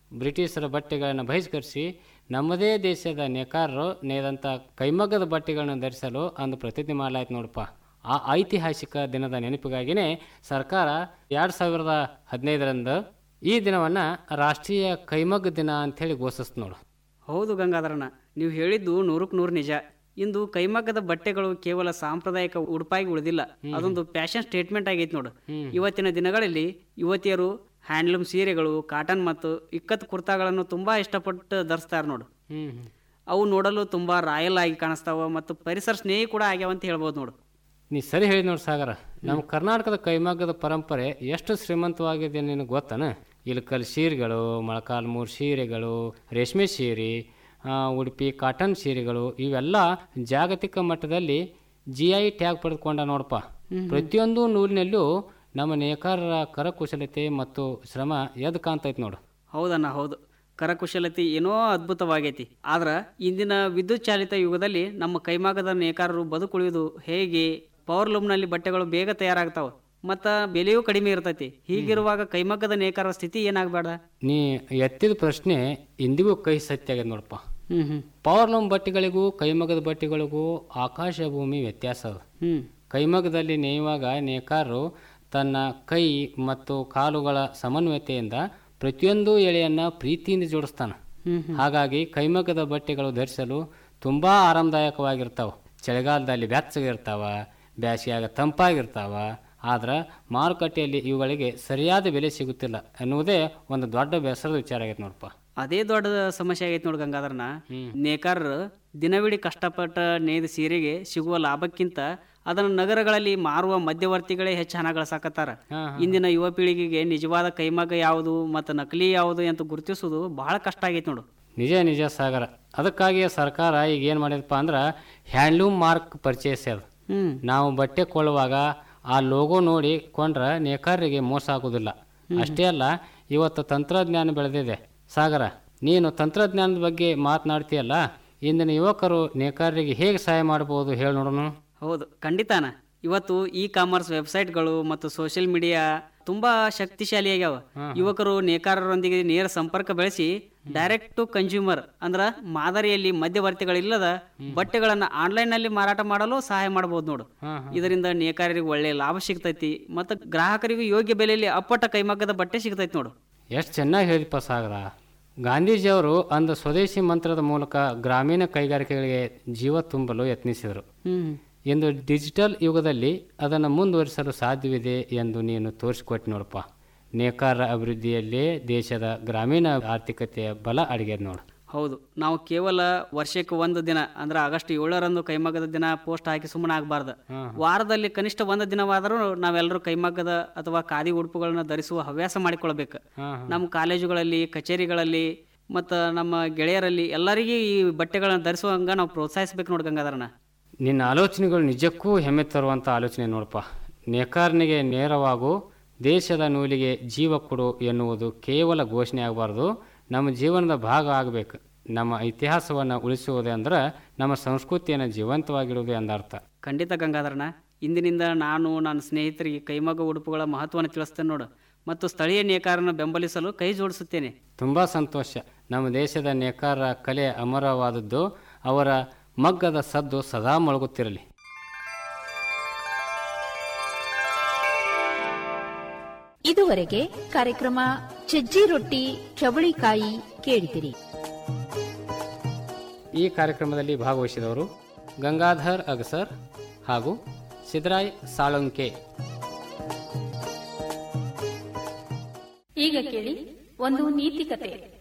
ಬ್ರಿಟಿಷರ ಬಟ್ಟೆಗಳನ್ನು ಬಹಿಷ್ಕರಿಸಿ ನಮ್ಮದೇ ದೇಶದ ನೇಕಾರರು ನೇದಂಥ ಕೈಮಗ್ಗದ ಬಟ್ಟೆಗಳನ್ನು ಧರಿಸಲು ಅಂದು ಪ್ರತಿಜ್ಞೆ ಮಾಡಲಾಯ್ತು ನೋಡಪ್ಪ ಆ ಐತಿಹಾಸಿಕ ದಿನದ ನೆನಪಿಗಾಗಿಯೇ ಸರ್ಕಾರ ಎರಡು ಸಾವಿರದ ಹದಿನೈದರಂದು ಈ ದಿನವನ್ನು ರಾಷ್ಟ್ರೀಯ ಕೈಮಗ್ಗ ದಿನ ಅಂಥೇಳಿ ಘೋಷಿಸ್ತು ನೋಡು ಹೌದು ಗಂಗಾಧರಣ್ಣ ನೀವು ಹೇಳಿದ್ದು ನೂರಕ್ಕೆ ನೂರು ನಿಜ ಇಂದು ಕೈಮಗ್ಗದ ಬಟ್ಟೆಗಳು ಕೇವಲ ಸಾಂಪ್ರದಾಯಿಕ ಉಡುಪಾಗಿ ಉಳಿದಿಲ್ಲ ಅದೊಂದು ಫ್ಯಾಷನ್ ಸ್ಟೇಟ್ಮೆಂಟ್ ಆಗೈತೆ ನೋಡು ಇವತ್ತಿನ ದಿನಗಳಲ್ಲಿ ಯುವತಿಯರು ಹ್ಯಾಂಡ್ಲೂಮ್ ಸೀರೆಗಳು ಕಾಟನ್ ಮತ್ತು ಇಕ್ಕತ್ ಕುರ್ತಾಗಳನ್ನು ತುಂಬಾ ಇಷ್ಟಪಟ್ಟು ಧರಿಸ್ತಾರೆ ನೋಡು ಹ್ಞೂ ಅವು ನೋಡಲು ತುಂಬಾ ರಾಯಲ್ ಆಗಿ ಕಾಣಿಸ್ತಾವ ಮತ್ತು ಪರಿಸರ ಸ್ನೇಹಿ ಕೂಡ ಆಗ್ಯಾವ ಅಂತ ಹೇಳ್ಬೋದು ನೋಡು ನೀ ಸರಿ ಹೇಳಿ ನೋಡಿ ಸಾಗರ ನಮ್ಮ ಕರ್ನಾಟಕದ ಕೈಮಗ್ಗದ ಪರಂಪರೆ ಎಷ್ಟು ಶ್ರೀಮಂತವಾಗಿದೆ ನಿನಗೆ ಗೊತ್ತಾನ ಇಲಕಲ್ ಸೀರೆಗಳು ಮೊಳಕಾಲ್ ಮೂರು ಸೀರೆಗಳು ರೇಷ್ಮೆ ಸೀರೆ ಆ, ಉಡುಪಿ ಕಾಟನ್ ಸೀರೆಗಳು ಇವೆಲ್ಲ ಜಾಗತಿಕ ಮಟ್ಟದಲ್ಲಿ ಜಿ ಐ ಟ್ಯಾಗ್ ಪಡೆದುಕೊಂಡ ನೋಡಪ್ಪ ಪ್ರತಿಯೊಂದು ನೂಲಿನಲ್ಲೂ ನಮ್ಮ ನೇಕಾರರ ಕರಕುಶಲತೆ ಮತ್ತು ಶ್ರಮ ಎದ್ದು ಕಾಣ್ತೈತೆ ನೋಡು ಹೌದಣ್ಣ ಹೌದು ಕರಕುಶಲತೆ ಏನೋ ಅದ್ಭುತವಾಗೈತಿ ಆದ್ರ ಇಂದಿನ ವಿದ್ಯುತ್ ಚಾಲಿತ ಯುಗದಲ್ಲಿ ನಮ್ಮ ಕೈಮಗ್ಗದ ನೇಕಾರರು ಬದುಕುಳಿಯುವುದು ಹೇಗೆ ಪವರ್ ಲೂಮ್ನಲ್ಲಿ ಬಟ್ಟೆಗಳು ಬೇಗ ತಯಾರಾಗ್ತಾವ ಮತ್ತ ಬೆಲೆಯೂ ಕಡಿಮೆ ಇರ್ತೈತಿ ಹೀಗಿರುವಾಗ ಕೈಮಗ್ಗದ ನೇಕಾರರ ಸ್ಥಿತಿ ಏನಾಗಬೇಡ ನೀ ಎತ್ತಿದ ಪ್ರಶ್ನೆ ಇಂದಿಗೂ ಕೈ ಸತ್ಯ ಆಗ್ಯದ ನೋಡಪ್ಪ ಹ್ಮ್ ಹ್ಮ್ ಪವರ್ಲೂಮ್ ಬಟ್ಟೆಗಳಿಗೂ ಕೈಮಗ್ಗದ ಬಟ್ಟೆಗಳಿಗೂ ಆಕಾಶ ಭೂಮಿ ವ್ಯತ್ಯಾಸ ಅದ ಹ್ಮ್ ಕೈಮಗ್ಗದಲ್ಲಿ ನೇಯುವಾಗ ನೇಕಾರರು ತನ್ನ ಕೈ ಮತ್ತು ಕಾಲುಗಳ ಸಮನ್ವಯತೆಯಿಂದ ಪ್ರತಿಯೊಂದು ಎಳೆಯನ್ನು ಪ್ರೀತಿಯಿಂದ ಜೋಡಿಸ್ತಾನೆ ಹ್ಮ್ ಹಾಗಾಗಿ ಕೈಮಗ್ಗದ ಬಟ್ಟೆಗಳು ಧರಿಸಲು ತುಂಬ ಆರಾಮದಾಯಕವಾಗಿರ್ತಾವೆ ಚಳಿಗಾಲದಲ್ಲಿ ಬೆಚ್ಚಗಿರ್ತಾವ ಬ್ಯಾಸಿಯಾಗ ತಂಪಾಗಿರ್ತಾವ ಆದ್ರೆ ಮಾರುಕಟ್ಟೆಯಲ್ಲಿ ಇವುಗಳಿಗೆ ಸರಿಯಾದ ಬೆಲೆ ಸಿಗುತ್ತಿಲ್ಲ ಎನ್ನುವುದೇ ಒಂದು ದೊಡ್ಡ ಬೇಸರದ ವಿಚಾರ ಆಗೈತೆ ನೋಡಪ್ಪ ಅದೇ ದೊಡ್ಡ ಸಮಸ್ಯೆ ಆಗೈತಿ ನೋಡಿ ಗಂಗಾಧರನ ನೇಕಾರರು ದಿನವಿಡೀ ಕಷ್ಟಪಟ್ಟ ನೇಯ್ದ ಸೀರೆಗೆ ಸಿಗುವ ಲಾಭಕ್ಕಿಂತ ಅದನ್ನು ನಗರಗಳಲ್ಲಿ ಮಾರುವ ಮಧ್ಯವರ್ತಿಗಳೇ ಹೆಚ್ಚು ಹಣ ಗಳಿಸಾಕತ್ತಾರ ಇಂದಿನ ಯುವ ಪೀಳಿಗೆಗೆ ನಿಜವಾದ ಕೈಮಗ್ಗ ಯಾವುದು ಮತ್ತು ನಕಲಿ ಯಾವುದು ಅಂತ ಗುರುತಿಸೋದು ಬಹಳ ಕಷ್ಟ ಆಗೈತಿ ನೋಡು ನಿಜ ನಿಜ ಸಾಗರ ಅದಕ್ಕಾಗಿಯೇ ಸರ್ಕಾರ ಈಗ ಏನು ಮಾಡಿದಪ್ಪ ಅಂದ್ರೆ ಹ್ಯಾಂಡ್ಲೂಮ್ ಮಾರ್ಕ್ ಪರ್ಚೇಸ್ ಅದು ಹ್ಮ್ ನಾವು ಬಟ್ಟೆ ಕೊಳ್ಳುವಾಗ ಆ ಲೋಗೋ ನೋಡಿ ಕೊಂಡ್ರೆ ನೇಕಾರರಿಗೆ ಮೋಸ ಆಗೋದಿಲ್ಲ ಅಷ್ಟೇ ಅಲ್ಲ ಇವತ್ತು ತಂತ್ರಜ್ಞಾನ ಬೆಳೆದಿದೆ ಸಾಗರ ನೀನು ತಂತ್ರಜ್ಞಾನದ ಬಗ್ಗೆ ಮಾತನಾಡ್ತೀಯಲ್ಲ ಇಂದಿನ ಯುವಕರು ನೇಕಾರರಿಗೆ ಹೇಗೆ ಸಹಾಯ ಮಾಡ್ಬೋದು ಹೇಳಿ ನೋಡೋಣ ಹೌದು ಖಂಡಿತಾನ ಇವತ್ತು ಇ ಕಾಮರ್ಸ್ ವೆಬ್ಸೈಟ್ಗಳು ಮತ್ತು ಸೋಷಿಯಲ್ ಮೀಡಿಯಾ ತುಂಬಾ ಶಕ್ತಿಶಾಲಿ ಆಗ್ಯಾವ ಯುವಕರು ನೇಕಾರರೊಂದಿಗೆ ನೇರ ಸಂಪರ್ಕ ಬೆಳೆಸಿ ಡೈರೆಕ್ಟ್ ಟು ಕನ್ಸ್ಯೂಮರ್ ಅಂದ್ರ ಮಾದರಿಯಲ್ಲಿ ಮಧ್ಯವರ್ತಿಗಳಿಲ್ಲದ ಬಟ್ಟೆಗಳನ್ನ ಆನ್ಲೈನ್ ನಲ್ಲಿ ಮಾರಾಟ ಮಾಡಲು ಸಹಾಯ ಮಾಡಬಹುದು ನೋಡು ಇದರಿಂದ ನೇಕಾರರಿಗೆ ಒಳ್ಳೆ ಲಾಭ ಸಿಗ್ತೈತಿ ಮತ್ತು ಗ್ರಾಹಕರಿಗೂ ಯೋಗ್ಯ ಬೆಲೆಯಲ್ಲಿ ಅಪ್ಪಟ ಕೈಮಗ್ಗದ ಬಟ್ಟೆ ಸಿಗ್ತೈತಿ ನೋಡು ಎಷ್ಟು ಚೆನ್ನಾಗಿ ಹೇಳಿದಪ್ಪ ಸಾಗರ ಗಾಂಧೀಜಿಯವರು ಅಂದು ಸ್ವದೇಶಿ ಮಂತ್ರದ ಮೂಲಕ ಗ್ರಾಮೀಣ ಕೈಗಾರಿಕೆಗಳಿಗೆ ಜೀವ ತುಂಬಲು ಯತ್ನಿಸಿದರು ಹ್ಮ್ ಇಂದು ಡಿಜಿಟಲ್ ಯುಗದಲ್ಲಿ ಅದನ್ನು ಮುಂದುವರಿಸಲು ಸಾಧ್ಯವಿದೆ ಎಂದು ನೀನು ತೋರಿಸಿಕೊಟ್ಟು ನೋಡಪ್ಪ ನೇಕಾರ ಅಭಿವೃದ್ಧಿಯಲ್ಲೇ ದೇಶದ ಗ್ರಾಮೀಣ ಆರ್ಥಿಕತೆಯ ಬಲ ಅಡಿಗೆ ನೋಡು ಹೌದು ನಾವು ಕೇವಲ ವರ್ಷಕ್ಕೆ ಒಂದು ದಿನ ಅಂದ್ರೆ ಆಗಸ್ಟ್ ಏಳರಂದು ಕೈಮಗ್ಗದ ದಿನ ಪೋಸ್ಟ್ ಹಾಕಿ ಸುಮ್ಮನೆ ಆಗಬಾರ್ದು ವಾರದಲ್ಲಿ ಕನಿಷ್ಠ ಒಂದು ದಿನವಾದರೂ ನಾವೆಲ್ಲರೂ ಕೈಮಗ್ಗದ ಅಥವಾ ಖಾದಿ ಉಡುಪುಗಳನ್ನ ಧರಿಸುವ ಹವ್ಯಾಸ ಮಾಡಿಕೊಳ್ಬೇಕು ನಮ್ಮ ಕಾಲೇಜುಗಳಲ್ಲಿ ಕಚೇರಿಗಳಲ್ಲಿ ಮತ್ತು ನಮ್ಮ ಗೆಳೆಯರಲ್ಲಿ ಎಲ್ಲರಿಗೂ ಈ ಬಟ್ಟೆಗಳನ್ನ ಧರಿಸುವಂಗ ನಾವು ಪ್ರೋತ್ಸಾಹಿಸ್ಬೇಕು ನೋಡಿ ಗಂಗಾಧರನ ನಿನ್ನ ಆಲೋಚನೆಗಳು ನಿಜಕ್ಕೂ ಹೆಮ್ಮೆ ತರುವಂಥ ಆಲೋಚನೆ ನೋಡಪ್ಪ ನೇಕಾರನಿಗೆ ನೇರವಾಗು ದೇಶದ ನೂಲಿಗೆ ಜೀವ ಕೊಡು ಎನ್ನುವುದು ಕೇವಲ ಘೋಷಣೆ ಆಗಬಾರ್ದು ನಮ್ಮ ಜೀವನದ ಭಾಗ ಆಗಬೇಕು ನಮ್ಮ ಇತಿಹಾಸವನ್ನು ಉಳಿಸುವುದೇ ಅಂದ್ರೆ ನಮ್ಮ ಸಂಸ್ಕೃತಿಯನ್ನು ಜೀವಂತವಾಗಿಡುವುದೇ ಅಂದರ್ಥ ಖಂಡಿತ ಗಂಗಾಧರನ ಇಂದಿನಿಂದ ನಾನು ನನ್ನ ಸ್ನೇಹಿತರಿಗೆ ಕೈಮಗ್ಗ ಉಡುಪುಗಳ ಮಹತ್ವವನ್ನು ತಿಳಿಸ್ತೇನೆ ನೋಡು ಮತ್ತು ಸ್ಥಳೀಯ ನೇಕಾರನ ಬೆಂಬಲಿಸಲು ಕೈ ಜೋಡಿಸುತ್ತೇನೆ ತುಂಬ ಸಂತೋಷ ನಮ್ಮ ದೇಶದ ನೇಕಾರ ಕಲೆ ಅಮರವಾದದ್ದು ಅವರ ಮಗ್ಗದ ಸದ್ದು ಸದಾ ಮೊಳಗುತ್ತಿರಲಿ ಇದುವರೆಗೆ ಕಾರ್ಯಕ್ರಮ ಸಜ್ಜಿ ರೊಟ್ಟಿ ಚವಳಿಕಾಯಿ ಕೇಳಿದಿರಿ ಈ ಕಾರ್ಯಕ್ರಮದಲ್ಲಿ ಭಾಗವಹಿಸಿದವರು ಗಂಗಾಧರ್ ಅಗಸರ್ ಹಾಗೂ ಸಿದ್ರಾಯ್ ಸಾಳುಂಕೆ ಈಗ ಕೇಳಿ ಒಂದು ನೀತಿ ಕತೆ